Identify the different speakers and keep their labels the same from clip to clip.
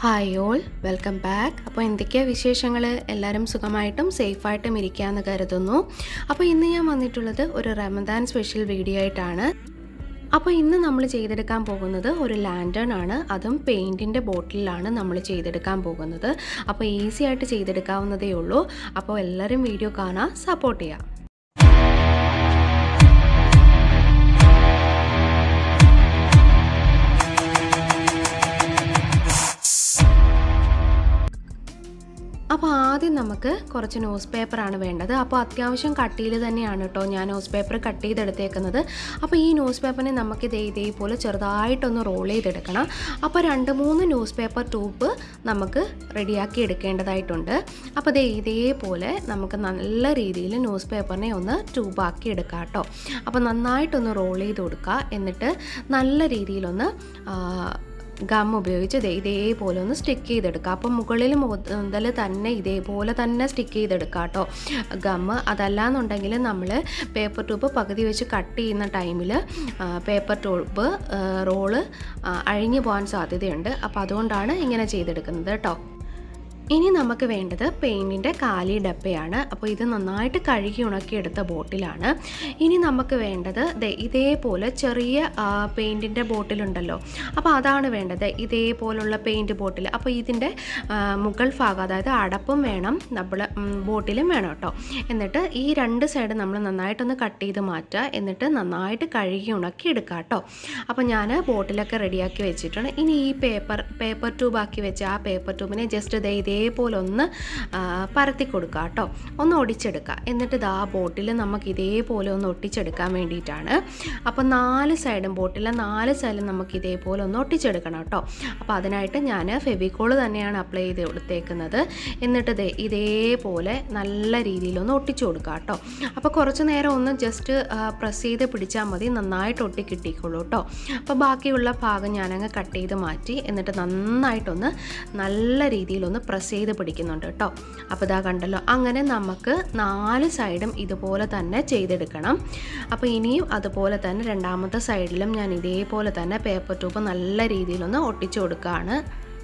Speaker 1: hi all welcome back അപ്പോൾ എന്തൊക്കെയാണ് വിശേഷങ്ങൾ എല്ലാവരും സുഖമായിട്ടും സേഫായിട്ടും ഇരിക്കാമെന്ന് കരുതുന്നു അപ്പോൾ ഇന്ന് ഞാൻ വന്നിട്ടുള്ളത് ഒരു റമദാൻ സ്പെഷ്യൽ വീഡിയോ ആയിട്ടാണ് അപ്പോൾ ഇന്ന് നമ്മൾ ചെയ്തെടുക്കാൻ പോകുന്നത് ഒരു ലാൻഡേൺ ആണ് അതും പെയിൻറ്റിൻ്റെ ബോട്ടിലാണ് നമ്മൾ ചെയ്തെടുക്കാൻ പോകുന്നത് അപ്പോൾ ഈസി ആയിട്ട് ചെയ്തെടുക്കാവുന്നതേ ഉള്ളൂ അപ്പോൾ എല്ലാവരും വീഡിയോ കാണാൻ സപ്പോർട്ട് ചെയ്യാം അപ്പോൾ ആദ്യം നമുക്ക് കുറച്ച് ന്യൂസ് പേപ്പറാണ് വേണ്ടത് അപ്പോൾ അത്യാവശ്യം കട്ടിയിൽ തന്നെയാണ് കേട്ടോ ഞാൻ ന്യൂസ് പേപ്പർ കട്ട് ചെയ്തെടുത്തേക്കുന്നത് അപ്പോൾ ഈ ന്യൂസ് പേപ്പറിനെ നമുക്ക് ഇതേ ഇതേപോലെ ചെറുതായിട്ടൊന്ന് റോൾ ചെയ്തെടുക്കണം അപ്പോൾ രണ്ട് മൂന്ന് ന്യൂസ് പേപ്പർ ട്യൂബ് നമുക്ക് റെഡിയാക്കി എടുക്കേണ്ടതായിട്ടുണ്ട് അപ്പോൾ ദേ ഇതേപോലെ നമുക്ക് നല്ല രീതിയിൽ ന്യൂസ് പേപ്പറിനെ ഒന്ന് ട്യൂബാക്കി എടുക്കാം കേട്ടോ അപ്പോൾ നന്നായിട്ടൊന്ന് റോൾ ചെയ്ത് കൊടുക്കുക എന്നിട്ട് നല്ല രീതിയിലൊന്ന് ഗം ഉപയോഗിച്ച് ഇതേ ഇതേപോലെ ഒന്ന് സ്റ്റിക്ക് ചെയ്തെടുക്കുക അപ്പം മുകളിൽ മുതൽ തന്നെ ഇതേപോലെ തന്നെ സ്റ്റിക്ക് ചെയ്തെടുക്കുക കേട്ടോ ഗമ്മ് അതല്ലാന്നുണ്ടെങ്കിൽ നമ്മൾ പേപ്പർ ട്യൂബ് പകുതി വെച്ച് കട്ട് ചെയ്യുന്ന ടൈമിൽ പേപ്പർ ട്യൂബ് റോള് അഴിഞ്ഞു പോകാൻ സാധ്യതയുണ്ട് അപ്പോൾ അതുകൊണ്ടാണ് ഇങ്ങനെ ചെയ്തെടുക്കുന്നത് കേട്ടോ ഇനി നമുക്ക് വേണ്ടത് പെയിൻറ്റിൻ്റെ കാലി ഡപ്പയാണ് അപ്പോൾ ഇത് നന്നായിട്ട് കഴുകി ഉണക്കിയെടുത്ത ബോട്ടിലാണ് ഇനി നമുക്ക് വേണ്ടത് ഇതേപോലെ ചെറിയ പെയിൻറ്റിൻ്റെ ബോട്ടിലുണ്ടല്ലോ അപ്പോൾ അതാണ് വേണ്ടത് ഇതേപോലുള്ള പെയിൻറ്റ് ബോട്ടിൽ അപ്പോൾ ഇതിൻ്റെ മുകൾ ഭാഗം അതായത് അടപ്പും വേണം നമ്മൾ ബോട്ടിലും വേണം കേട്ടോ എന്നിട്ട് ഈ രണ്ട് സൈഡ് നമ്മൾ നന്നായിട്ടൊന്ന് കട്ട് ചെയ്ത് മാറ്റുക എന്നിട്ട് നന്നായിട്ട് കഴുകി ഉണക്കി എടുക്കുക കേട്ടോ അപ്പോൾ ഞാൻ ബോട്ടിലൊക്കെ റെഡിയാക്കി വെച്ചിട്ടുണ്ട് ഇനി ഈ പേപ്പർ പേപ്പർ ട്യൂബാക്കി വെച്ച ആ പേപ്പർ ട്യൂബിനെ ജസ്റ്റ് ഇതേ ഇതേപോലെ ഒന്ന് പരത്തി കൊടുക്കുക കേട്ടോ ഒന്ന് ഒടിച്ചെടുക്കുക എന്നിട്ട് ഇത് ആ ബോട്ടിൽ നമുക്ക് ഇതേപോലെ ഒന്ന് ഒട്ടിച്ചെടുക്കാൻ വേണ്ടിയിട്ടാണ് അപ്പോൾ നാല് സൈഡും ബോട്ടിലെ നാല് സൈഡും നമുക്ക് ഇതേപോലെ ഒന്ന് ഒട്ടിച്ചെടുക്കണം കേട്ടോ അപ്പോൾ അതിനായിട്ട് ഞാൻ ഫെവിക്കോള് തന്നെയാണ് അപ്ലൈ ചെയ്ത് കൊടുത്തേക്കുന്നത് എന്നിട്ട് ഇതേ ഇതേപോലെ നല്ല രീതിയിലൊന്ന് ഒട്ടിച്ചു കൊടുക്കുക കേട്ടോ അപ്പോൾ കുറച്ച് നേരം ഒന്ന് ജസ്റ്റ് പ്രസ് ചെയ്ത് പിടിച്ചാൽ മതി നന്നായിട്ട് ഒട്ടി കിട്ടിക്കോളൂ കേട്ടോ അപ്പോൾ ബാക്കിയുള്ള ഭാഗം ഞാനങ്ങ് കട്ട് ചെയ്ത് മാറ്റി എന്നിട്ട് നന്നായിട്ടൊന്ന് നല്ല രീതിയിലൊന്ന് പ്രസ് ചെയ്ത് പിടിക്കുന്നുണ്ട് കേട്ടോ അപ്പോൾ ഇതാ കണ്ടല്ലോ അങ്ങനെ നമുക്ക് നാല് സൈഡും ഇതുപോലെ തന്നെ ചെയ്തെടുക്കണം അപ്പോൾ ഇനിയും അതുപോലെ തന്നെ രണ്ടാമത്തെ സൈഡിലും ഞാൻ ഇതേപോലെ തന്നെ പേപ്പർ ട്യൂബ് നല്ല രീതിയിലൊന്ന് ഒട്ടിച്ചു കൊടുക്കുകയാണ്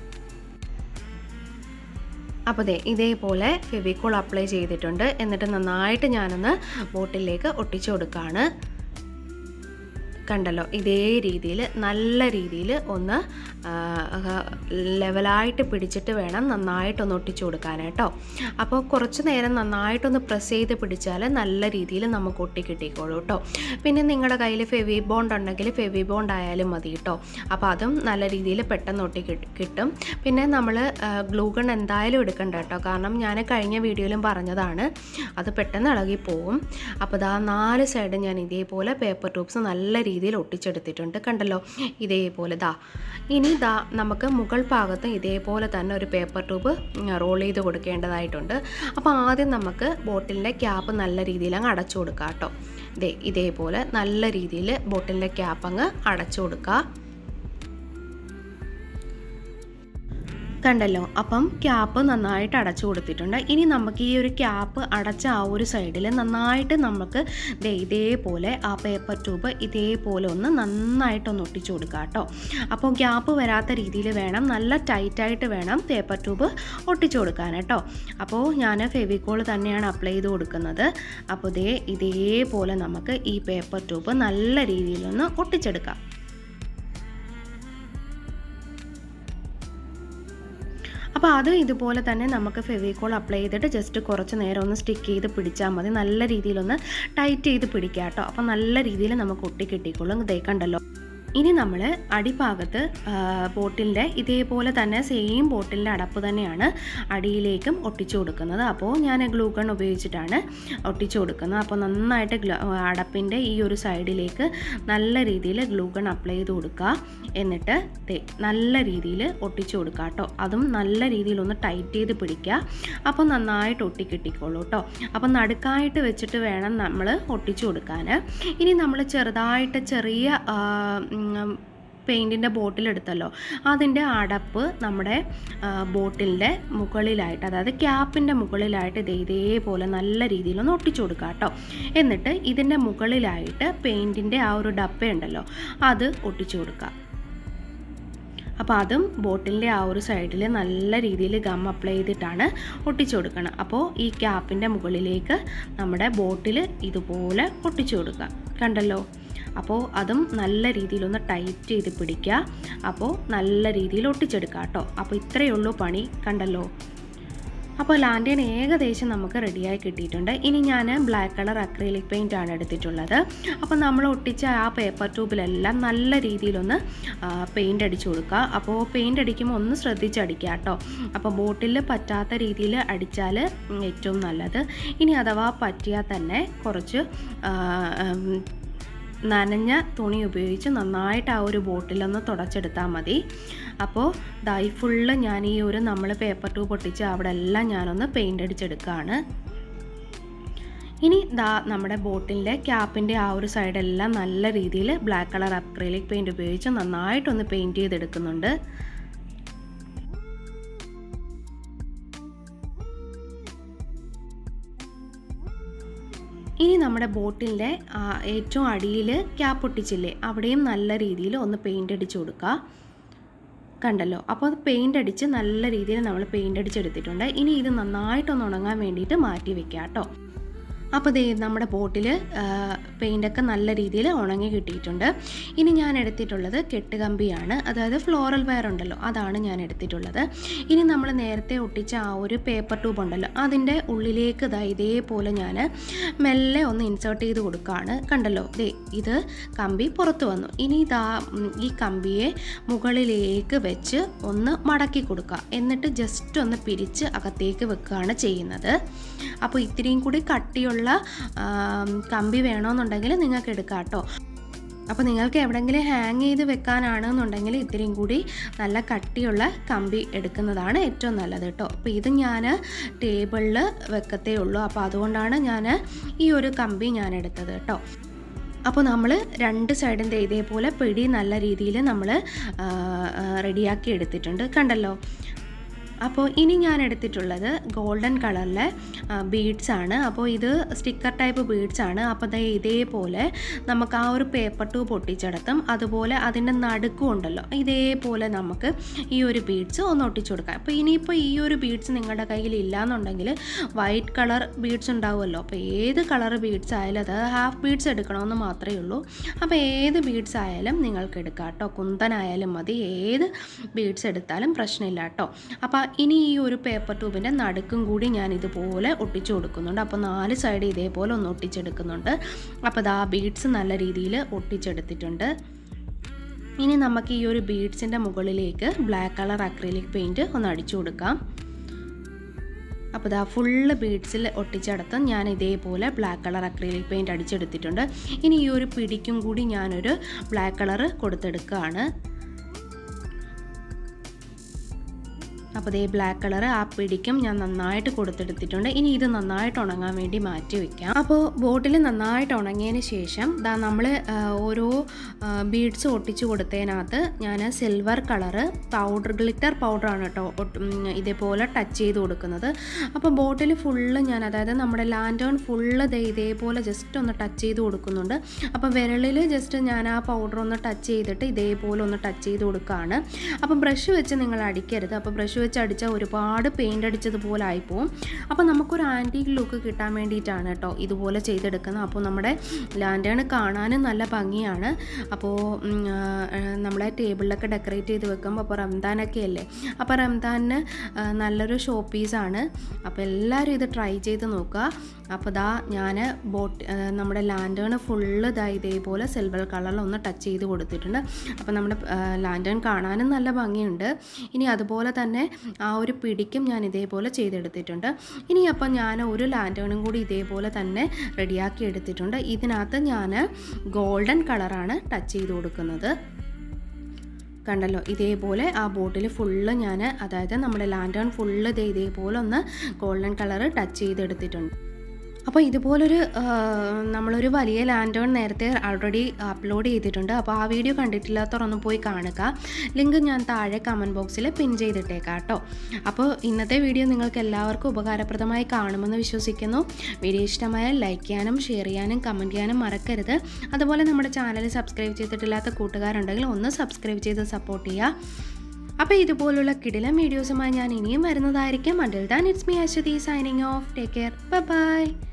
Speaker 1: അപ്പോൾ ദേ ഇതേപോലെ ഫെവിക്കോൾ അപ്ലൈ ചെയ്തിട്ടുണ്ട് എന്നിട്ട് നന്നായിട്ട് ഞാനൊന്ന് ബോട്ടിലേക്ക് ഒട്ടിച്ചു കൊടുക്കുകയാണ് കണ്ടല്ലോ ഇതേ രീതിയിൽ നല്ല രീതിയിൽ ഒന്ന് ലെവലായിട്ട് പിടിച്ചിട്ട് വേണം നന്നായിട്ടൊന്ന് ഒട്ടിച്ചു കൊടുക്കാനായിട്ടോ അപ്പോൾ കുറച്ച് നേരം നന്നായിട്ടൊന്ന് പ്രസ് ചെയ്ത് പിടിച്ചാൽ നല്ല രീതിയിൽ നമുക്ക് ഒട്ടി കിട്ടിക്കോളൂ കേട്ടോ പിന്നെ നിങ്ങളുടെ കയ്യിൽ ഫെവി ബോണ്ട് ഉണ്ടെങ്കിൽ ഫെവി ബോണ്ട് ആയാലും മതി കേട്ടോ അപ്പോൾ അതും നല്ല രീതിയിൽ പെട്ടെന്ന് ഒട്ടി കിട്ടും പിന്നെ നമ്മൾ ഗ്ലൂഗൺ എന്തായാലും എടുക്കണ്ട കേട്ടോ കാരണം ഞാൻ കഴിഞ്ഞ വീഡിയോയിലും പറഞ്ഞതാണ് അത് പെട്ടെന്ന് ഇളകി പോവും അപ്പോൾ ഇതാ നാല് സൈഡ് ഞാൻ ഇതേപോലെ പേപ്പർ ട്യൂബ്സ് നല്ല രീതിയിൽ ഒട്ടിച്ചെടുത്തിട്ടുണ്ട് കണ്ടല്ലോ ഇതേപോലെ ദാ ഇനി ദാ നമുക്ക് മുകൾ ഭാഗത്ത് ഇതേപോലെ തന്നെ ഒരു പേപ്പർ ട്യൂബ് റോൾ ചെയ്ത് കൊടുക്കേണ്ടതായിട്ടുണ്ട് അപ്പോൾ ആദ്യം നമുക്ക് ബോട്ടിലിൻ്റെ ക്യാപ്പ് നല്ല രീതിയിൽ അങ്ങ് അടച്ചു കൊടുക്കുക കേട്ടോ ഇതേ ഇതേപോലെ നല്ല രീതിയിൽ ബോട്ടിലിൻ്റെ ക്യാപ്പ് അങ്ങ് അടച്ചു കൊടുക്കുക കണ്ടല്ലോ അപ്പം ക്യാപ്പ് നന്നായിട്ട് അടച്ചു കൊടുത്തിട്ടുണ്ട് ഇനി നമുക്ക് ഈ ഒരു ക്യാപ്പ് അടച്ച ആ ഒരു സൈഡിൽ നന്നായിട്ട് നമുക്ക് ഇതേപോലെ ആ പേപ്പർ ട്യൂബ് ഇതേപോലെ ഒന്ന് നന്നായിട്ടൊന്ന് ഒട്ടിച്ചു കൊടുക്കുക കേട്ടോ അപ്പോൾ ഗ്യാപ്പ് വരാത്ത രീതിയിൽ വേണം നല്ല ടൈറ്റായിട്ട് വേണം പേപ്പർ ട്യൂബ് ഒട്ടിച്ചു കൊടുക്കാൻ കേട്ടോ അപ്പോൾ ഞാൻ ഫെവിക്കോൾ തന്നെയാണ് അപ്ലൈ ചെയ്ത് കൊടുക്കുന്നത് അപ്പോൾ ഇതേ ഇതേപോലെ നമുക്ക് ഈ പേപ്പർ ട്യൂബ് നല്ല രീതിയിലൊന്ന് ഒട്ടിച്ചെടുക്കാം അപ്പോൾ അത് ഇതുപോലെ തന്നെ നമുക്ക് ഫെവിക്കോൾ അപ്ലൈ ചെയ്തിട്ട് ജസ്റ്റ് കുറച്ച് നേരം ഒന്ന് സ്റ്റിക്ക് ചെയ്ത് പിടിച്ചാൽ മതി നല്ല രീതിയിലൊന്ന് ടൈറ്റ് ചെയ്ത് പിടിക്കുക കേട്ടോ അപ്പോൾ നല്ല രീതിയിൽ നമുക്ക് ഒട്ടി കിട്ടിക്കോളും ഇതേ കണ്ടല്ലോ ഇനി നമ്മൾ അടിഭാഗത്ത് ബോട്ടിലിൻ്റെ ഇതേപോലെ തന്നെ സെയിം ബോട്ടിലിൻ്റെ അടപ്പ് തന്നെയാണ് അടിയിലേക്കും ഒട്ടിച്ചു കൊടുക്കുന്നത് അപ്പോൾ ഞാൻ ഗ്ലൂഗൺ ഉപയോഗിച്ചിട്ടാണ് ഒട്ടിച്ചു കൊടുക്കുന്നത് അപ്പോൾ നന്നായിട്ട് അടപ്പിൻ്റെ ഈ ഒരു സൈഡിലേക്ക് നല്ല രീതിയിൽ ഗ്ലൂഗൺ അപ്ലൈ ചെയ്ത് കൊടുക്കുക എന്നിട്ട് നല്ല രീതിയിൽ ഒട്ടിച്ചു കൊടുക്കുക കേട്ടോ അതും നല്ല രീതിയിൽ ഒന്ന് ടൈറ്റ് ചെയ്ത് പിടിക്കുക അപ്പോൾ നന്നായിട്ട് ഒട്ടി കിട്ടിക്കോളൂ കേട്ടോ അപ്പോൾ നടുക്കായിട്ട് വെച്ചിട്ട് വേണം നമ്മൾ ഒട്ടിച്ചു കൊടുക്കാൻ ഇനി നമ്മൾ ചെറുതായിട്ട് ചെറിയ പെയിൻറ്റിൻ്റെ ബോട്ടിലെടുത്തല്ലോ അതിൻ്റെ അടപ്പ് നമ്മുടെ ബോട്ടിലിൻ്റെ മുകളിലായിട്ട് അതായത് ക്യാപ്പിൻ്റെ മുകളിലായിട്ട് ഇത് ഇതേപോലെ നല്ല രീതിയിലൊന്ന് ഒട്ടിച്ചു കൊടുക്കുക കേട്ടോ എന്നിട്ട് ഇതിൻ്റെ മുകളിലായിട്ട് പെയിൻറ്റിൻ്റെ ആ ഒരു ഡപ്പയുണ്ടല്ലോ അത് ഒട്ടിച്ചു കൊടുക്കുക അപ്പോൾ അതും ബോട്ടിലിൻ്റെ ആ ഒരു സൈഡിൽ നല്ല രീതിയിൽ ഗം അപ്ലൈ ചെയ്തിട്ടാണ് ഒട്ടിച്ചു കൊടുക്കണം അപ്പോൾ ഈ ക്യാപ്പിൻ്റെ മുകളിലേക്ക് നമ്മുടെ ബോട്ടിൽ ഇതുപോലെ ഒട്ടിച്ചു കൊടുക്കുക കണ്ടല്ലോ അപ്പോൾ അതും നല്ല രീതിയിലൊന്ന് ടൈറ്റ് ചെയ്ത് പിടിക്കുക അപ്പോൾ നല്ല രീതിയിൽ ഒട്ടിച്ചെടുക്കുക കേട്ടോ അപ്പോൾ ഇത്രയേ ഉള്ളൂ പണി കണ്ടല്ലോ അപ്പോൾ ലാൻഡേൺ ഏകദേശം നമുക്ക് റെഡിയായി കിട്ടിയിട്ടുണ്ട് ഇനി ഞാൻ ബ്ലാക്ക് കളർ അക്രിലിക് പെയിൻ്റ് ആണ് എടുത്തിട്ടുള്ളത് അപ്പോൾ നമ്മൾ ഒട്ടിച്ച ആ പേപ്പർ ട്യൂബിലെല്ലാം നല്ല രീതിയിലൊന്ന് പെയിൻ്റ് അടിച്ചു കൊടുക്കുക അപ്പോൾ പെയിൻ്റ് അടിക്കുമ്പോൾ ഒന്ന് ശ്രദ്ധിച്ചടിക്കുക കേട്ടോ അപ്പോൾ ബോട്ടിൽ പറ്റാത്ത രീതിയിൽ അടിച്ചാൽ ഏറ്റവും നല്ലത് ഇനി അഥവാ പറ്റിയാൽ തന്നെ കുറച്ച് ആ, ഉം, നനഞ്ഞ തുണി ഉപയോഗിച്ച് നന്നായിട്ട് ആ ഒരു ബോട്ടിലൊന്ന് തുടച്ചെടുത്താൽ മതി അപ്പോൾ ദായി ഫുള്ള് ഞാൻ ഈ ഒരു നമ്മൾ പേപ്പർ ട്യൂബ് പൊട്ടിച്ച് അവിടെ എല്ലാം ഞാനൊന്ന് പെയിൻ്റ് അടിച്ചെടുക്കുകയാണ് ഇനി ദാ നമ്മുടെ ബോട്ടിൻ്റെ ക്യാപ്പിൻ്റെ ആ ഒരു സൈഡെല്ലാം നല്ല രീതിയിൽ ബ്ലാക്ക് കളർ അക്രൈലിക് പെയിൻറ് ഉപയോഗിച്ച് നന്നായിട്ടൊന്ന് പെയിൻറ് ചെയ്തെടുക്കുന്നുണ്ട് ഇനി നമ്മുടെ ബോട്ടിൻ്റെ ഏറ്റവും അടിയിൽ ക്യാപ്പ് ഒട്ടിച്ചില്ലേ അവിടെയും നല്ല രീതിയിൽ ഒന്ന് പെയിൻ്റ് അടിച്ച് കൊടുക്കുക കണ്ടല്ലോ അപ്പോൾ അത് പെയിൻ്റ് അടിച്ച് നല്ല രീതിയിൽ നമ്മൾ പെയിൻ്റ് അടിച്ചെടുത്തിട്ടുണ്ട് ഇനി ഇത് നന്നായിട്ടൊന്ന് ഉണങ്ങാൻ വേണ്ടിയിട്ട് മാറ്റി വെക്കുക കേട്ടോ അപ്പോൾ ദേ നമ്മുടെ ബോട്ടിൽ പെയിൻ്റൊക്കെ നല്ല രീതിയിൽ ഉണങ്ങി കിട്ടിയിട്ടുണ്ട് ഇനി ഞാൻ എടുത്തിട്ടുള്ളത് കെട്ടുകമ്പിയാണ് അതായത് ഫ്ലോറൽ വയർ ഉണ്ടല്ലോ അതാണ് ഞാൻ എടുത്തിട്ടുള്ളത് ഇനി നമ്മൾ നേരത്തെ ഒട്ടിച്ച ആ ഒരു പേപ്പർ ട്യൂബ് ഉണ്ടല്ലോ അതിൻ്റെ ഉള്ളിലേക്ക് ഇതാ ഇതേപോലെ ഞാൻ മെല്ലെ ഒന്ന് ഇൻസേർട്ട് ചെയ്ത് കൊടുക്കുകയാണ് കണ്ടല്ലോ ദേ ഇത് കമ്പി പുറത്ത് വന്നു ഇനി ഇതാ ഉം, ഈ കമ്പിയെ മുകളിലേക്ക് വെച്ച് ഒന്ന് മടക്കി കൊടുക്കുക എന്നിട്ട് ജസ്റ്റ് ഒന്ന് പിരിച്ച് അകത്തേക്ക് വെക്കുകയാണ് ചെയ്യുന്നത് അപ്പോൾ ഇത്തിരിയും കൂടി കട്ടിയുള്ള ആം, കമ്പി വേണമെന്നുണ്ടെങ്കിൽ നിങ്ങൾക്ക് എടുക്കാം കേട്ടോ അപ്പോൾ നിങ്ങൾക്ക് എവിടെയെങ്കിലും ഹാങ് ചെയ്ത് വെക്കാനാണെന്നുണ്ടെങ്കിൽ ഇത്തിരിയും കൂടി നല്ല കട്ടിയുള്ള കമ്പി എടുക്കുന്നതാണ് ഏറ്റവും നല്ലത് കേട്ടോ അപ്പോൾ ഇത് ഞാൻ ടേബിളിൽ വെക്കത്തേ ഉള്ളൂ അപ്പോൾ അതുകൊണ്ടാണ് ഞാൻ ഈ ഒരു കമ്പി ഞാൻ എടുത്തത് കേട്ടോ അപ്പോൾ നമ്മൾ രണ്ട് സൈഡും ദേ ഇതേപോലെ പിടി നല്ല രീതിയിൽ നമ്മൾ റെഡിയാക്കി എടുത്തിട്ടുണ്ട് കണ്ടല്ലോ അപ്പോൾ ഇനി ഞാൻ എടുത്തിട്ടുള്ളത് ഗോൾഡൻ കളറിലെ ബീഡ്സ് ആണ് അപ്പോൾ ഇത് സ്റ്റിക്കർ ടൈപ്പ് ബീഡ്സ് ആണ് അപ്പോൾ ദേ ഇതേപോലെ നമുക്ക് ആ ഒരു പേപ്പർ ട്യൂബ് പൊട്ടിച്ചെടുത്തും അതുപോലെ അതിൻ്റെ നടുക്കും ഉണ്ടല്ലോ ഇതേപോലെ നമുക്ക് ഈ ഒരു ബീഡ്സ് ഒന്ന് ഒട്ടിച്ചു കൊടുക്കാം അപ്പോൾ ഇനിയിപ്പോൾ ഈ ഒരു ബീഡ്സ് നിങ്ങളുടെ കയ്യിൽ ഇല്ലാന്നുണ്ടെങ്കിൽ വൈറ്റ് കളർ ബീഡ്സ് ഉണ്ടാവുമല്ലോ അപ്പോൾ ഏത് കളർ ബീഡ്സ് ആയാലും അത് ഹാഫ് ബീഡ്സ് എടുക്കണമെന്ന് മാത്രമേ ഉള്ളൂ അപ്പോൾ ഏത് ബീഡ്സ് ആയാലും നിങ്ങൾക്ക് എടുക്കാം കേട്ടോ കുന്തനായാലും മതി ഏത് ബീഡ്സ് എടുത്താലും പ്രശ്നമില്ല കേട്ടോ അപ്പോൾ ഇനി ഈ ഒരു പേപ്പർ ട്യൂബിൻ്റെ നടുക്കും കൂടി ഞാൻ ഇതുപോലെ ഒട്ടിച്ചു കൊടുക്കുന്നുണ്ട് അപ്പോൾ നാല് സൈഡ് ഇതേപോലെ ഒന്ന് ഒട്ടിച്ചെടുക്കുന്നുണ്ട് അപ്പോൾ ദാ ബീഡ്സ് നല്ല രീതിയിൽ ഒട്ടിച്ചെടുത്തിട്ടുണ്ട് ഇനി നമുക്ക് ഈ ഒരു ബീഡ്സിൻ്റെ മുകളിലേക്ക് ബ്ലാക്ക് കളർ അക്രിലിക് പെയിൻറ്റ് ഒന്ന് അടിച്ചു കൊടുക്കാം അപ്പോൾ ഇതാ ഫുള്ള് ബീഡ്സിൽ ഒട്ടിച്ചടത്ത് ഞാൻ ഇതേപോലെ ബ്ലാക്ക് കളർ അക്രിലിക് പെയിൻറ്റ് അടിച്ചെടുത്തിട്ടുണ്ട് ഇനി ഈ ഒരു പിടിക്കും കൂടി ഞാനൊരു ബ്ലാക്ക് കളർ കൊടുത്തെടുക്കുകയാണ് അപ്പോൾ ഇതേ ബ്ലാക്ക് കളർ ആ പിടിക്കും ഞാൻ നന്നായിട്ട് കൊടുത്തെടുത്തിട്ടുണ്ട് ഇനി ഇത് നന്നായിട്ട് ഉണങ്ങാൻ വേണ്ടി മാറ്റി വെക്കാം അപ്പോൾ ബോട്ടിൽ നന്നായിട്ട് ഉണങ്ങിയതിന് ശേഷം ദാ നമ്മൾ ഓരോ ബീഡ്സ് ഒട്ടിച്ച് കൊടുത്തതിനകത്ത് ഞാൻ സിൽവർ കളറ് പൗഡർ ഗ്ലിറ്റർ പൗഡറാണ് കേട്ടോ ഒട്ട്- ഉം, ഇതേപോലെ ടച്ച് ചെയ്ത് കൊടുക്കുന്നത് അപ്പോൾ ബോട്ടിൽ ഫുള്ള് ഞാൻ അതായത് നമ്മുടെ ലാൻഡേൺ ഫുള്ള് ദേ ഇതേപോലെ ജസ്റ്റ് ഒന്ന് ടച്ച് ചെയ്ത് കൊടുക്കുന്നുണ്ട് അപ്പോൾ വിരലിൽ ജസ്റ്റ് ഞാൻ ആ പൗഡർ ഒന്ന് ടച്ച് ചെയ്തിട്ട് ഇതേപോലെ ഒന്ന് ടച്ച് ചെയ്ത് കൊടുക്കുകയാണ് അപ്പോൾ ബ്രഷ് വെച്ച് നിങ്ങൾ അടിക്കരുത് അപ്പോൾ ബ്രഷ് വെച്ച് അടിച്ചാൽ ഒരുപാട് പെയിൻ്റ് അടിച്ചതുപോലെ ആയിപ്പോവും അപ്പോൾ നമുക്കൊരു ആൻറ്റീക് ലുക്ക് കിട്ടാൻ വേണ്ടിയിട്ടാണ് കേട്ടോ ഇതുപോലെ ചെയ്തെടുക്കുന്നത് അപ്പോൾ നമ്മുടെ ലാൻഡേൺ കാണാനും നല്ല ഭംഗിയാണ് അപ്പോൾ ഉം, ആ, ആ, നമ്മളെ ടേബിളിലൊക്കെ ഡെക്കറേറ്റ് ചെയ്ത് വെക്കുമ്പോൾ അപ്പോൾ റംദാനൊക്കെ അല്ലേ അപ്പോൾ റംദാനിന് ആ, നല്ലൊരു ഷോ പീസാണ് അപ്പോൾ എല്ലാവരും ഇത് ട്രൈ ചെയ്ത് നോക്കുക അപ്പോൾ ദാ ഞാൻ ബോട്ട് ആ, നമ്മുടെ ലാൻഡേൺ ഫുള്ള് ദാ ഇതേപോലെ സിൽവർ കളറിൽ ഒന്ന് ടച്ച് ചെയ്ത് കൊടുത്തിട്ടുണ്ട് അപ്പോൾ നമ്മുടെ ലാൻഡേൺ കാണാനും നല്ല ഭംഗിയുണ്ട് ഇനി അതുപോലെ തന്നെ ആ ഒരു പിടിക്കും ഞാൻ ഇതേപോലെ ചെയ്തെടുത്തിട്ടുണ്ട് ഇനി അപ്പം ഞാൻ ഒരു ലാൻഡേണും കൂടി ഇതേപോലെ തന്നെ റെഡിയാക്കി എടുത്തിട്ടുണ്ട് ഇതിനകത്ത് ഞാൻ ഗോൾഡൻ കളറാണ് ടച്ച് ചെയ്ത് കൊടുക്കുന്നത് കണ്ടല്ലോ ഇതേപോലെ ആ ബോട്ടിൽ ഫുള്ള് ഞാൻ അതായത് നമ്മുടെ ലാൻഡേൺ ഫുള്ള് ഇതേ ഇതേപോലെ ഒന്ന് ഗോൾഡൻ കളർ ടച്ച് ചെയ്തെടുത്തിട്ടുണ്ട് അപ്പോൾ ഇതുപോലൊരു ആ, നമ്മളൊരു വലിയ ലാൻഡേൺ നേരത്തെ ഓൾറെഡി അപ്ലോഡ് ചെയ്തിട്ടുണ്ട് അപ്പോൾ ആ വീഡിയോ കണ്ടിട്ടില്ലാത്തവർ ഒന്ന് പോയി കാണുക ലിങ്ക് ഞാൻ താഴെ കമൻറ്റ് ബോക്സിൽ പിൻ ചെയ്തിട്ടേക്കാം കേട്ടോ അപ്പോൾ ഇന്നത്തെ വീഡിയോ നിങ്ങൾക്ക് എല്ലാവർക്കും ഉപകാരപ്രദമായി കാണുമെന്ന് വിശ്വസിക്കുന്നു വീഡിയോ ഇഷ്ടമായാൽ ലൈക്ക് ചെയ്യാനും ഷെയർ ചെയ്യാനും കമൻറ്റ് ചെയ്യാനും മറക്കരുത് അതുപോലെ നമ്മുടെ ചാനൽ സബ്സ്ക്രൈബ് ചെയ്തിട്ടില്ലാത്ത കൂട്ടുകാരുണ്ടെങ്കിൽ ഒന്ന് സബ്സ്ക്രൈബ് ചെയ്ത് സപ്പോർട്ട് ചെയ്യുക അപ്പോൾ ഇതുപോലുള്ള കിടിലം വീഡിയോസുമായി ഞാൻ ഇനിയും വരുന്നതായിരിക്കും until then it's me Aswathi signing off take care by